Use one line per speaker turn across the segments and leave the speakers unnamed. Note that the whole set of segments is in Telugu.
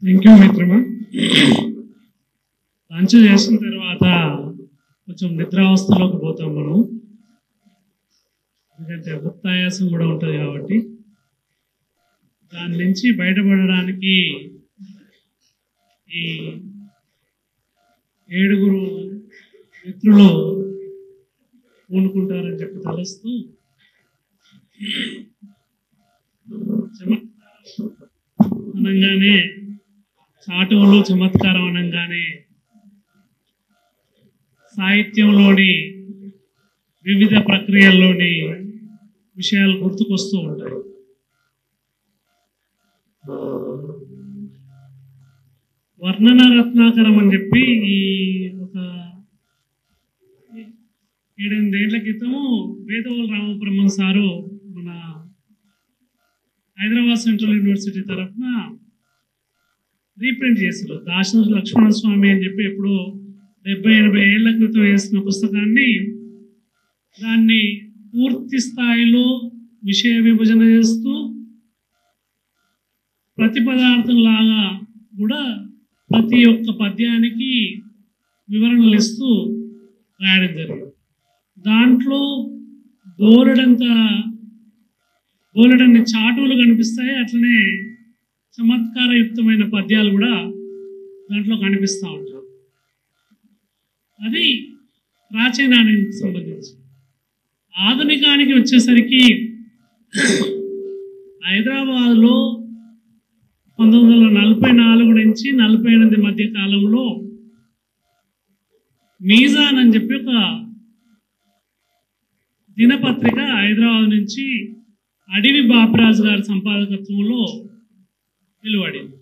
థ్యాంక్ యూ మిత్రమా లంచ్ చేసిన తర్వాత కొంచెం నిద్రావస్థలోకి పోతాం మనం ఎందుకంటే ఉత్తాయాసం కూడా ఉంటుంది కాబట్టి దాని నుంచి బయటపడడానికి ఈ ఏడుగురు మిత్రులు పూనుకుంటారని చెప్పి తలుస్తూ చమత్కారం అనగానే చాటువులు చమత్కారం అనగానే సాహిత్యంలోని వివిధ ప్రక్రియల్లోని విషయాలు గుర్తుకొస్తూ ఉంటాయి వర్ణన రత్నాకరం అని చెప్పి ఈ ఒక ఏడెనిమిదేళ్ల క్రితము వేదవోలు రామబ్రహ్మం సారు మన హైదరాబాద్ సెంట్రల్ యూనివర్సిటీ తరఫున రీప్రింట్ చేశారు దాశరథి లక్ష్మణ స్వామి అని చెప్పి ఎప్పుడు డెబ్బై ఎనభై ఏళ్ల క్రితం వేసిన పుస్తకాన్ని దాన్ని పూర్తి స్థాయిలో విషయ విభజన చేస్తూ ప్రతి పదార్థం లాగా కూడా ప్రతి ఒక్క పద్యానికి వివరణలు ఇస్తూ రాయడం జరిగింది దాంట్లో బోలెడంత బోలెడన్ని చాటువులు కనిపిస్తాయి అట్లనే చమత్కారయుక్తమైన పద్యాలు కూడా దాంట్లో కనిపిస్తూ ఉంటాయి అది ప్రాచీనానికి సంబంధించి ఆధునికానికి వచ్చేసరికి హైదరాబాద్లో పంతొమ్మిది వందల నలభై నాలుగు నుంచి నలభై ఎనిమిది మధ్య కాలంలో మీజాన్ అని చెప్పి ఒక దినపత్రిక హైదరాబాద్ నుంచి అడవి బాపరాజు గారి సంపాదకత్వంలో వెలువడింది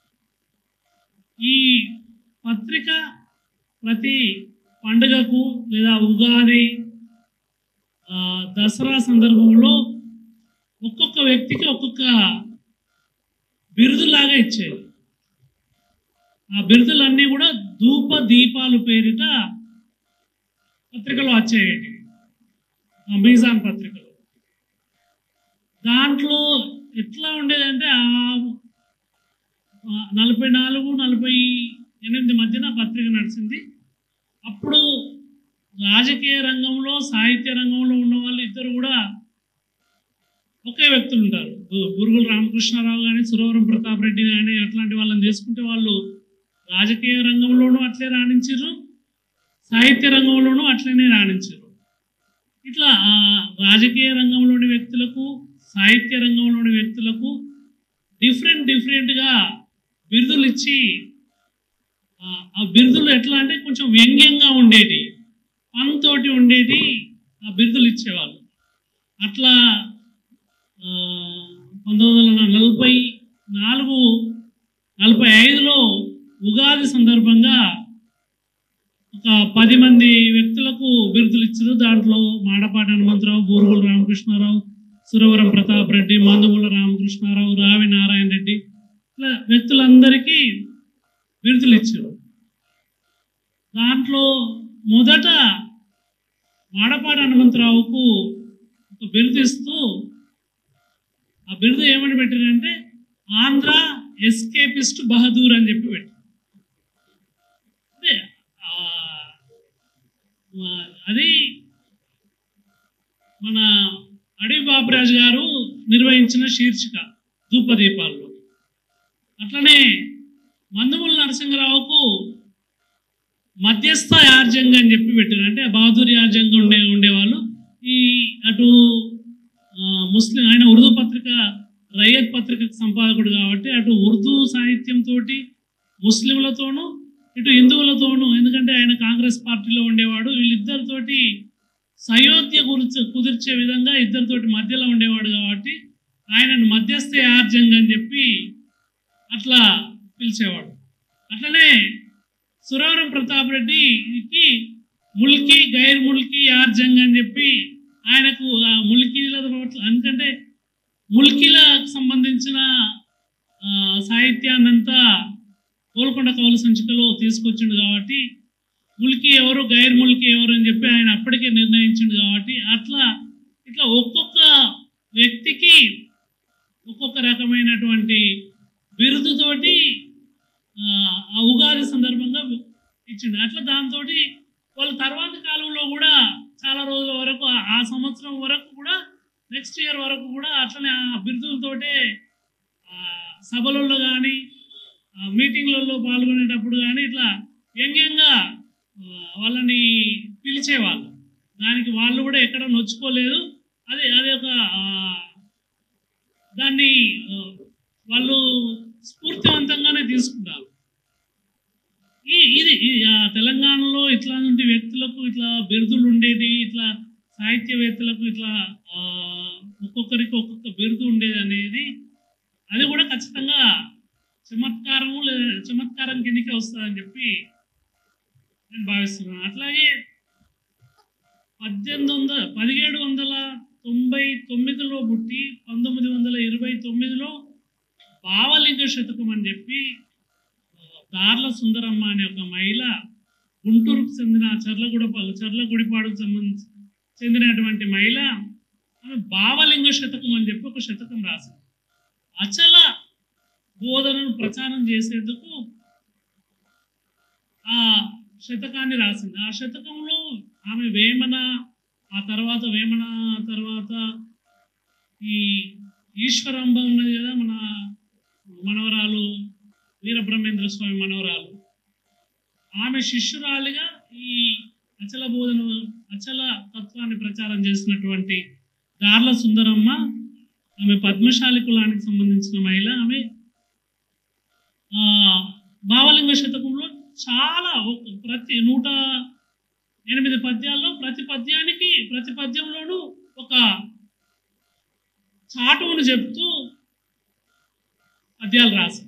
ఈ పత్రిక ప్రతి పండుగకు లేదా ఉగాది ఆ, దసరా సందర్భంలో ఒక్కొక్క వ్యక్తికి ఒక్కొక్క బిరుదులాగా ఇచ్చేది ఆ బిరుదులన్నీ కూడా ధూప దీపాలు పేరిట పత్రికలో వచ్చేయండి ఆ మీజాన్ పత్రికలో దాంట్లో ఎట్లా ఉండేదంటే ఆ ఆ నలభై నాలుగు నలభై ఎనిమిది మధ్యన పత్రిక నడిచింది అప్పుడు రాజకీయ రంగంలో సాహిత్య రంగంలో ఉన్న వాళ్ళు ఇద్దరు కూడా ఒకే వ్యక్తులు ఉంటారు గు- గురుగుల రామకృష్ణారావు కానీ సురవరం ప్రతాప్ రెడ్డి కానీ అట్లాంటి వాళ్ళని తీసుకుంటే వాళ్ళు రాజకీయ రంగంలోనూ అట్లే రాణించారు సాహిత్య రంగంలోనూ అట్లనే రాణించారు ఇట్లా ఆ రాజకీయ రంగంలోని వ్యక్తులకు సాహిత్య రంగంలోని వ్యక్తులకు డిఫరెంట్ డిఫరెంట్గా బిరుదులు ఇచ్చి ఆ, ఆ బిరుదులు ఎట్లా అంటే కొంచెం వ్యంగ్యంగా ఉండేటి పనితోటి ఉండేటి ఆ బిరుదులు ఇచ్చేవాళ్ళు అట్లా ఆ, పంతొమ్మిది వందల నలభై నాలుగు నలభై ఐదులో ఉగాది సందర్భంగా ఒక పది మంది వ్యక్తులకు బిరుదులు ఇచ్చారు దాంట్లో మాడపాటి హనుమంతరావు బూరుగుల రామకృష్ణారావు సురవరం ప్రతాప్ రెడ్డి మందుగుల రామకృష్ణారావు రావి నారాయణ రెడ్డి ఇట్లా వ్యక్తులందరికీ బిరుదులు ఇచ్చారు దాంట్లో మొదట మాడపాటి హనుమంతరావుకు ఒక బిరుదు ఇస్తూ ఆ బిరుదు ఏమని పెట్టారంటే ఆంధ్ర ఎస్కేపిస్ట్ బహదూర్ అని చెప్పి పెట్టారు అంటే ఆ, ఆ, అది మన అడవి బాబురాజు గారు నిర్వహించిన శీర్షిక ధూపదీపాల్లో అట్లనే మందుమూల నరసింహరావుకు మధ్యస్థ యార్జంగా అని చెప్పి పెట్టారు అంటే బహదూర్ యార్జంగా ఉండే ఉండేవాళ్ళు ఈ అటు ఆ, ముస్లిం ఆయన ఉర్దూ పత్రిక రయ్యత్ పత్రికకు సంపాదకుడు కాబట్టి అటు ఉర్దూ సాహిత్యంతో ముస్లింలతోనూ ఇటు హిందువులతోనూ ఎందుకంటే ఆయన కాంగ్రెస్ పార్టీలో ఉండేవాడు వీళ్ళిద్దరితోటి సయోధ్య గురించి కుదిర్చే విధంగా ఇద్దరితోటి మధ్యలో ఉండేవాడు కాబట్టి ఆయనను మధ్యస్థ యార్జంగ్ అని చెప్పి అట్లా పిలిచేవాడు అట్లనే సురవరం ప్రతాప్ రెడ్డికి ముల్కీ గైర్ ముల్కీ యార్జంగ్ అని చెప్పి ఆయనకు ఆ ముల్కీల పట్ల ఎందుకంటే ముల్కీలకు సంబంధించిన ఆ, సాహిత్యాన్నంతా గోల్కొండ కవుల సంచికలో తీసుకొచ్చిండు కాబట్టి ముల్కీ ఎవరు గైర్ ముల్కీ ఎవరు అని చెప్పి ఆయన అప్పటికే నిర్ణయించిండు కాబట్టి అట్లా ఇట్లా ఒక్కొక్క వ్యక్తికి ఒక్కొక్క రకమైనటువంటి బిరుదుతోటి ఆ, ఆ ఉగాది సందర్భంగా ఇచ్చిండు అట్లా దాంతో వాళ్ళ తర్వాత కాలంలో కూడా చాలా రోజుల వరకు ఆ- ఆ సంవత్సరం వరకు కూడా నెక్స్ట్ ఇయర్ వరకు కూడా అట్లనే ఆ బిరుదులతోటే ఆ, సభలలో కానీ మీటింగ్లలో పాల్గొనేటప్పుడు కానీ ఇట్లా వ్యంగ్యంగా ఆ, వాళ్ళని పిలిచేవాళ్ళు దానికి వాళ్ళు కూడా ఎక్కడ నొచ్చుకోలేదు అది అది ఒక ఆ, దాన్ని ఆ, వాళ్ళు స్ఫూర్తివంతంగానే తీసుకుంటారు ఈ ఇది ఇది, ఆ, తెలంగాణలో ఇట్లాంటి వ్యక్తులకు ఇట్లా బిరుదులు ఉండేది ఇట్లా సాహిత్యవేత్తలకు ఇట్లా ఆ, ఒక్కొక్కరికి ఒక్కొక్క బిరుదు ఉండేది అనేది అది కూడా ఖచ్చితంగా చమత్కారము లేదా చమత్కారం కిందకే వస్తుందని చెప్పి నేను భావిస్తున్నాను అట్లాగే పద్దెనిమిది వందల పదిహేడు వందల తొంభై తొమ్మిదిలో పుట్టి పంతొమ్మిది వందల ఇరవై తొమ్మిదిలో భావలింగ శతకం అని చెప్పి ఆ, దార్ల సుందరమ్మ అనే ఒక మహిళ గుంటూరుకు చెందిన చర్లగూడ చర్లగుడిపాడుకు సంబంధించి చెందినటువంటి మహిళ ఆమె భావలింగ శతకం అని చెప్పి ఒక శతకం రాసింది అచల బోధనను ప్రచారం చేసేందుకు ఆ శతకాన్ని రాసింది ఆ శతకంలో ఆమె వేమన ఆ తర్వాత వేమన తర్వాత ఈ ఈశ్వరాంబ ఉన్నది కదా మన మనవరాలు వీరబ్రహ్మేంద్ర స్వామి మనవరాలు ఆమె శిష్యురాలిగా ఈ అచల బోధన అచల తత్వాన్ని ప్రచారం చేసినటువంటి దార్ల సుందరమ్మ ఆమె పద్మశాలి కులానికి సంబంధించిన మహిళ ఆమె ఆ, భావలింగ శతకంలో చాలా ఒక- ప్రతి నూట ఎనిమిది పద్యాల్లో ప్రతి పద్యానికి ప్రతి పద్యంలోనూ ఒక చాటువును చెప్తూ పద్యాలు రాసి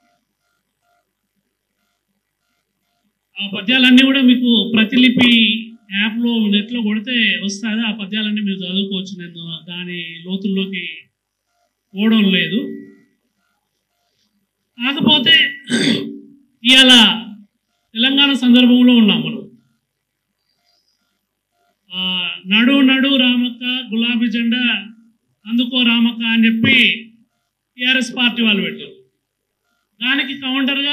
ఆ పద్యాలన్నీ కూడా మీకు ప్రతిలిపి యాప్లో నెట్లో కొడితే వస్తుంది ఆ పద్యాలన్నీ మీరు చదువుకోవచ్చు నేను దాని లోతుల్లోకి పోవడం లేదు కాకపోతే ఇవాళ తెలంగాణ సందర్భంలో ఉన్నాం మనం ఆ, నడు నడు రామక్క గులాబీ జెండా అందుకో రామక్క అని చెప్పి టిఆర్ఎస్ పార్టీ వాళ్ళు పెట్టారు దానికి కౌంటర్గా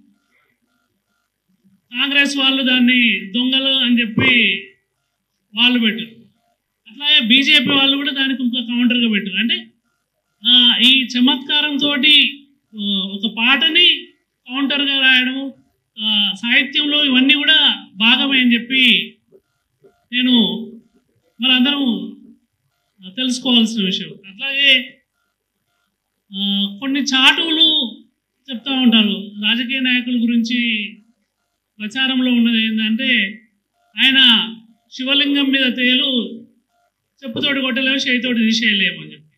కాంగ్రెస్ వాళ్ళు దాన్ని దొంగలు అని చెప్పి వాళ్ళు పెట్టారు అట్లాగే బీజేపీ వాళ్ళు కూడా దానికి ఇంకో కౌంటర్గా పెట్టారు అంటే ఆ, ఈ చమత్కారం తోటి ఆ, ఒక పాటని కౌంటర్గా రాయడము ఆ, సాహిత్యంలో ఇవన్నీ కూడా భాగమే అని చెప్పి నేను మనందరం తెలుసుకోవాల్సిన విషయం అట్లాగే ఆ, కొన్ని చాటువులు చెప్తా ఉంటారు రాజకీయ నాయకుల గురించి ప్రచారంలో ఉన్నది ఏంటంటే ఆయన శివలింగం మీద తేలు చెప్పుతోటి కొట్టలేము చేయితోటి తీసేయలేము అని చెప్పి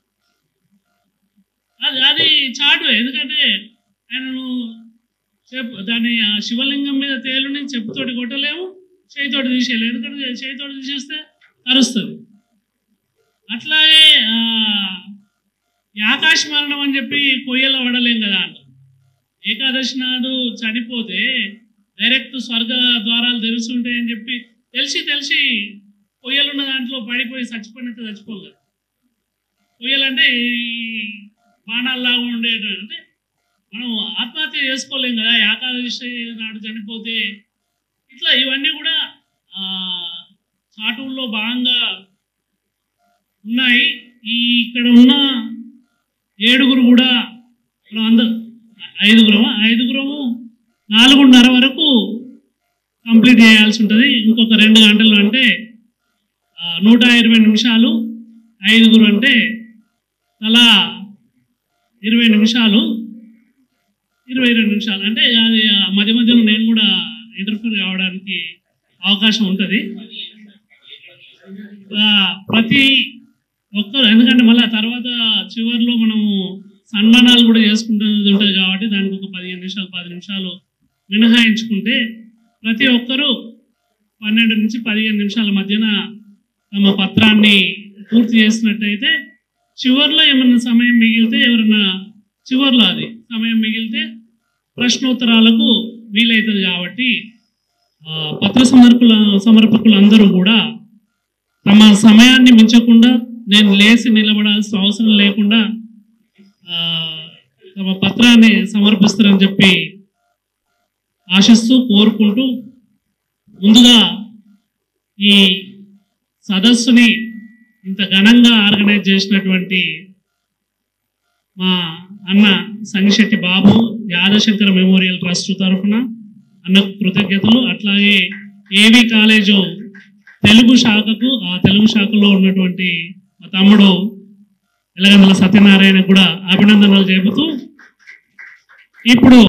అది అది చాటు ఎందుకంటే ఆయనను చెప్పు దాన్ని ఆ శివలింగం మీద తేలుని చెప్పుతోటి కొట్టలేము చేయితోటి తీసేయలేము ఎందుకంటే చేయితోటి తీసేస్తే అరుస్తుంది అట్లాగే ఆ, ఈ ఆకాశ మరణం అని చెప్పి కొయ్యలో పడలేం కదా అంట ఏకాదశి నాడు చనిపోతే డైరెక్ట్ స్వర్గ ద్వారాలు తెరిచి ఉంటాయని చెప్పి తెలిసి తెలిసి కొయ్యలున్న దాంట్లో పడిపోయి చచ్చిపోయినంత చచ్చిపోవు కదా కొయ్యలంటే ఈ బాణాల్లాగా ఉండేట అంటే మనం ఆత్మహత్య చేసుకోలేం కదా ఏకాదశి నాడు చనిపోతే ఇట్లా ఇవన్నీ కూడా ఆ, చాటువుల్లో భాగంగా ఉన్నాయి ఈ ఇక్కడ ఉన్న ఏడుగురు కూడా మనం అందరు ఐదుగురమా ఐదుగురము నాలుగున్నర వరకు కంప్లీట్ చేయాల్సి ఉంటుంది ఇంకొక రెండు గంటలు అంటే ఆ, నూట ఇరవై నిమిషాలు ఐదుగురు అంటే తలా ఇరవై నిమిషాలు ఇరవై రెండు నిమిషాలు అంటే అది ఆ మధ్య మధ్యలో నేను కూడా ఇంటర్ఫీర్ కావడానికి అవకాశం ఉంటుంది ఆ, ప్రతి ఒక్కరు ఎందుకంటే మళ్ళీ తర్వాత చివరిలో మనము సన్మానాలు కూడా చేసుకుంటున్నది ఉంటుంది కాబట్టి దానికి ఒక పదిహేను నిమిషాలు పది నిమిషాలు మినహాయించుకుంటే ప్రతి ఒక్కరూ పన్నెండు నుంచి పదిహేను నిమిషాల మధ్యన తమ పత్రాన్ని పూర్తి చేసినట్టయితే చివరిలో ఏమన్నా సమయం మిగిలితే ఎవరన్నా చివరిలో అది సమయం మిగిలితే ప్రశ్నోత్తరాలకు వీలవుతుంది కాబట్టి ఆ, పత్ర సమర్పుల సమర్పకులు అందరూ కూడా తమ సమయాన్ని మించకుండా నేను లేచి నిలబడాల్సిన అవసరం లేకుండా ఆ, తమ పత్రాన్ని సమర్పిస్తారని చెప్పి ఆశిస్తూ కోరుకుంటూ ముందుగా ఈ సదస్సుని ఇంత ఘనంగా ఆర్గనైజ్ చేసినటువంటి మా అన్న సంగిశెట్టి బాబు యాదశంకర మెమోరియల్ ట్రస్ట్ తరఫున అన్నకు కృతజ్ఞతలు అట్లాగే ఏవి కాలేజు తెలుగు శాఖకు ఆ తెలుగు శాఖలో ఉన్నటువంటి మా తమ్ముడు ఎలగందల సత్యనారాయణ కూడా అభినందనలు చెబుతూ ఇప్పుడు